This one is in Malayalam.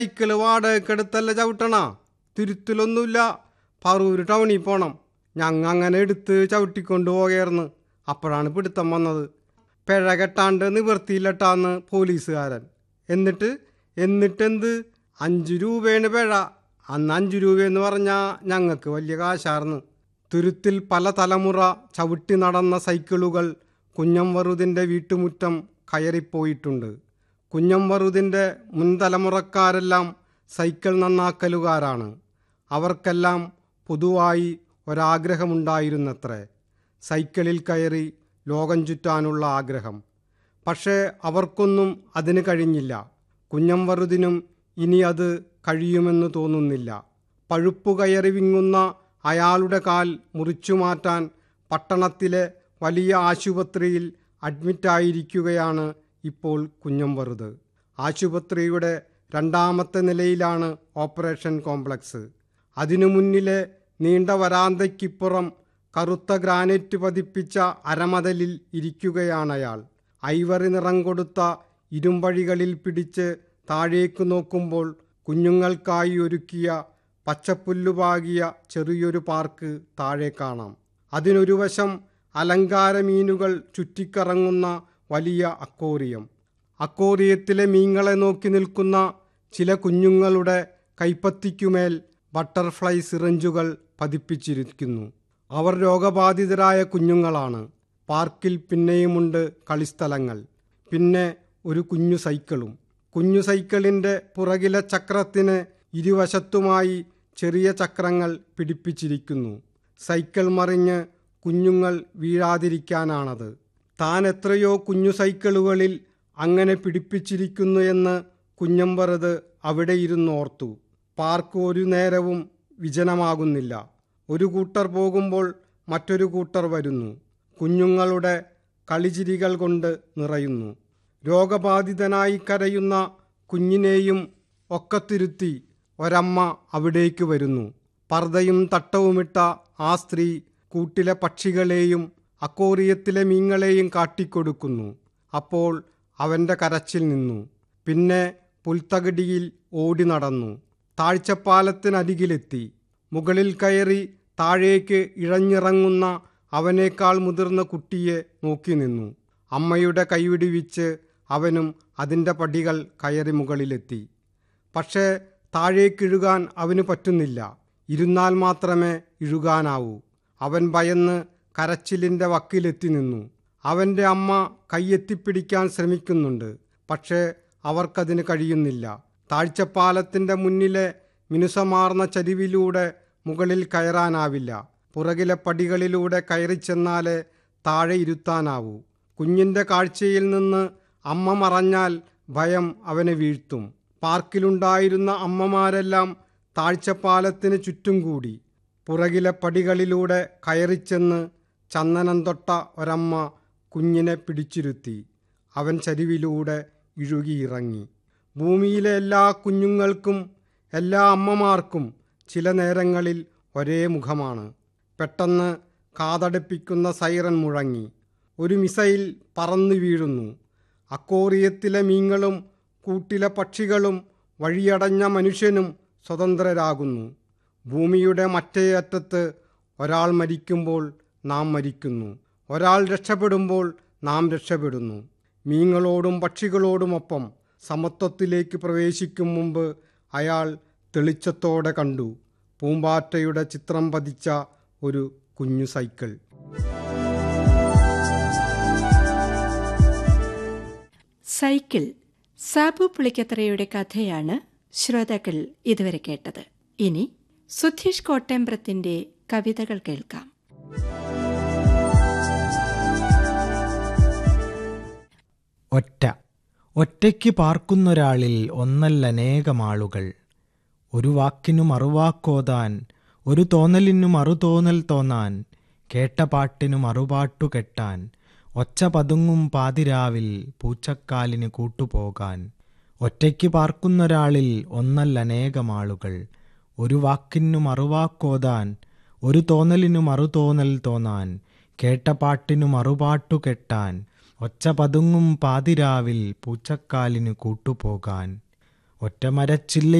സൈക്കിള് വാടകയ്ക്കെടുത്തല്ല ചവിട്ടണ തിരുത്തലൊന്നുമില്ല പറൂര് ടൗണിൽ പോണം ഞങ്ങ അങ്ങനെ എടുത്ത് ചവിട്ടിക്കൊണ്ട് പോകയായിരുന്നു അപ്പോഴാണ് പിടുത്തം വന്നത് പിഴ കെട്ടാണ്ട് നിവർത്തിയില്ലട്ടാന്ന് പോലീസുകാരൻ എന്നിട്ട് എന്നിട്ടെന്ത് അഞ്ച് രൂപയാണ് പിഴ അന്ന് അഞ്ച് രൂപയെന്ന് പറഞ്ഞാൽ ഞങ്ങൾക്ക് വലിയ കാശാർന്ന് തുരുത്തിൽ പല തലമുറ ചവിട്ടി നടന്ന സൈക്കിളുകൾ കുഞ്ഞംവറുതിൻ്റെ വീട്ടുമുറ്റം കയറിപ്പോയിട്ടുണ്ട് കുഞ്ഞംവറുതിൻ്റെ മുൻതലമുറക്കാരെല്ലാം സൈക്കിൾ നന്നാക്കലുകാരാണ് അവർക്കെല്ലാം പൊതുവായി ഒരാഗ്രഹമുണ്ടായിരുന്നത്രേ സൈക്കിളിൽ കയറി ലോകം ചുറ്റാനുള്ള ആഗ്രഹം പക്ഷേ അവർക്കൊന്നും അതിന് കഴിഞ്ഞില്ല കുഞ്ഞംവറുതിനും ഇനി അത് കഴിയുമെന്ന് തോന്നുന്നില്ല പഴുപ്പു കയറി വിങ്ങുന്ന അയാളുടെ കാൽ മുറിച്ചു മാറ്റാൻ പട്ടണത്തിലെ വലിയ ആശുപത്രിയിൽ അഡ്മിറ്റായിരിക്കുകയാണ് ഇപ്പോൾ കുഞ്ഞംവറുത് ആശുപത്രിയുടെ രണ്ടാമത്തെ നിലയിലാണ് ഓപ്പറേഷൻ കോംപ്ലക്സ് അതിനു മുന്നിലെ നീണ്ട വരാന്തയ്ക്കിപ്പുറം കറുത്ത ഗ്രാനൈറ്റ് പതിപ്പിച്ച അരമതലിൽ ഇരിക്കുകയാണയാൾ ഐവറി നിറം കൊടുത്ത ഇരുമ്പഴികളിൽ പിടിച്ച് താഴേക്ക് നോക്കുമ്പോൾ കുഞ്ഞുങ്ങൾക്കായി ഒരുക്കിയ പച്ചപ്പുല്ലുപാകിയ ചെറിയൊരു പാർക്ക് താഴെ കാണാം അതിനൊരു വശം അലങ്കാര മീനുകൾ ചുറ്റിക്കറങ്ങുന്ന വലിയ അക്കോറിയം അക്കോറിയത്തിലെ മീങ്ങളെ നോക്കി നിൽക്കുന്ന ചില കുഞ്ഞുങ്ങളുടെ കൈപ്പത്തിക്കുമേൽ ബട്ടർഫ്ലൈ സിറിഞ്ചുകൾ പതിപ്പിച്ചിരിക്കുന്നു അവർ രോഗബാധിതരായ കുഞ്ഞുങ്ങളാണ് പാർക്കിൽ പിന്നെയുമുണ്ട് കളിസ്ഥലങ്ങൾ പിന്നെ ഒരു കുഞ്ഞു സൈക്കിളും കുഞ്ഞു സൈക്കിളിൻ്റെ പുറകിലെ ചക്രത്തിന് ഇരുവശത്തുമായി ചെറിയ ചക്രങ്ങൾ പിടിപ്പിച്ചിരിക്കുന്നു സൈക്കിൾ മറിഞ്ഞ് കുഞ്ഞുങ്ങൾ വീഴാതിരിക്കാനാണത് താൻ എത്രയോ കുഞ്ഞു സൈക്കിളുകളിൽ അങ്ങനെ പിടിപ്പിച്ചിരിക്കുന്നു എന്ന് കുഞ്ഞമ്പറത് അവിടെ ഇരുന്നോർത്തു പാർക്ക് ഒരു നേരവും വിജനമാകുന്നില്ല ഒരു കൂട്ടർ പോകുമ്പോൾ മറ്റൊരു കൂട്ടർ വരുന്നു കുഞ്ഞുങ്ങളുടെ കളിചിരികൾ കൊണ്ട് നിറയുന്നു രോഗബാധിതനായി കരയുന്ന കുഞ്ഞിനെയും ഒക്കത്തിരുത്തി ഒരമ്മ അവിടേക്ക് വരുന്നു പർദ്ദയും തട്ടവുമിട്ട ആ സ്ത്രീ കൂട്ടിലെ പക്ഷികളെയും അക്കോറിയത്തിലെ മീങ്ങളെയും കാട്ടിക്കൊടുക്കുന്നു അപ്പോൾ അവൻ്റെ കരച്ചിൽ നിന്നു പിന്നെ പുൽത്തകടിയിൽ ഓടി നടന്നു താഴ്ചപ്പാലത്തിനരികിലെത്തി മുകളിൽ കയറി താഴേക്ക് ഇഴഞ്ഞിറങ്ങുന്ന അവനേക്കാൾ മുതിർന്ന കുട്ടിയെ നോക്കി നിന്നു അമ്മയുടെ കൈവിടിവിച്ച് അവനും അതിൻ്റെ പടികൾ കയറി മുകളിലെത്തി പക്ഷേ താഴേക്കിഴുകാൻ അവന് പറ്റുന്നില്ല ഇരുന്നാൽ മാത്രമേ ഇഴുകാനാവൂ അവൻ ഭയന്ന് കരച്ചിലിൻ്റെ വക്കിലെത്തി നിന്നു അവൻ്റെ അമ്മ കൈയെത്തിപ്പിടിക്കാൻ ശ്രമിക്കുന്നുണ്ട് പക്ഷേ അവർക്കതിന് കഴിയുന്നില്ല താഴ്ചപ്പാലത്തിൻ്റെ മുന്നിലെ മിനുസമാർന്ന ചരിവിലൂടെ മുകളിൽ കയറാനാവില്ല പുറകിലെ പടികളിലൂടെ കയറിച്ചെന്നാലേ താഴെ ഇരുത്താനാവൂ കുഞ്ഞിൻ്റെ കാഴ്ചയിൽ നിന്ന് അമ്മ മറഞ്ഞാൽ ഭയം അവനെ വീഴ്ത്തും പാർക്കിലുണ്ടായിരുന്ന അമ്മമാരെല്ലാം താഴ്ചപ്പാലത്തിന് ചുറ്റും കൂടി പുറകിലെ പടികളിലൂടെ കയറിച്ചെന്ന് ചന്ദനം തൊട്ട ഒരമ്മ കുഞ്ഞിനെ പിടിച്ചിരുത്തി അവൻ ചരിവിലൂടെ ഇഴുകിയിറങ്ങി ഭൂമിയിലെ എല്ലാ കുഞ്ഞുങ്ങൾക്കും എല്ലാ അമ്മമാർക്കും ചില നേരങ്ങളിൽ ഒരേ മുഖമാണ് പെട്ടെന്ന് കാതടുപ്പിക്കുന്ന സൈറൻ മുഴങ്ങി ഒരു മിസൈൽ പറന്നു വീഴുന്നു അക്കോറിയത്തിലെ മീങ്ങളും കൂട്ടിലെ പക്ഷികളും വഴിയടഞ്ഞ മനുഷ്യനും സ്വതന്ത്രരാകുന്നു ഭൂമിയുടെ മറ്റേ അറ്റത്ത് ഒരാൾ മരിക്കുമ്പോൾ നാം മരിക്കുന്നു ഒരാൾ രക്ഷപ്പെടുമ്പോൾ നാം രക്ഷപ്പെടുന്നു മീങ്ങളോടും പക്ഷികളോടുമൊപ്പം സമത്വത്തിലേക്ക് പ്രവേശിക്കും മുമ്പ് അയാൾ തെളിച്ചത്തോടെ കണ്ടു പൂമ്പാറ്റയുടെ ചിത്രം പതിച്ച ഒരു കുഞ്ഞു സൈക്കിൾ സൈക്കിൾ സാബു പുളിക്കത്രയുടെ കഥയാണ് ശ്രോതാക്കൾ ഇതുവരെ കേട്ടത് ഇനി സുധീഷ് കോട്ടേമ്പ്രത്തിന്റെ കവിതകൾ കേൾക്കാം ഒറ്റ ഒറ്റയ്ക്ക് പാർക്കുന്നൊരാളിൽ ഒന്നല്ലനേകമാളുകൾ ഒരു വാക്കിനു മറുവാക്കോതാൻ ഒരു തോന്നലിനു മറുതോന്നൽ തോന്നാൻ കേട്ട പാട്ടിനു മറുപാട്ടു കെട്ടാൻ ഒച്ച പതുങ്ങും പാതിരാവിൽ പൂച്ചക്കാലിന് കൂട്ടുപോകാൻ ഒറ്റയ്ക്ക് പാർക്കുന്നൊരാളിൽ ഒന്നല്ലനേകമാളുകൾ ഒരു വാക്കിനു മറുവാക്കോതാൻ ഒരു തോന്നലിനു മറുതോന്നൽ തോന്നാൻ കേട്ട പാട്ടിനു മറുപാട്ടു കെട്ടാൻ ഒച്ച പതുങ്ങും പാതിരാവിൽ പൂച്ചക്കാലിന് കൂട്ടുപോകാൻ ഒറ്റ മരച്ചില്ല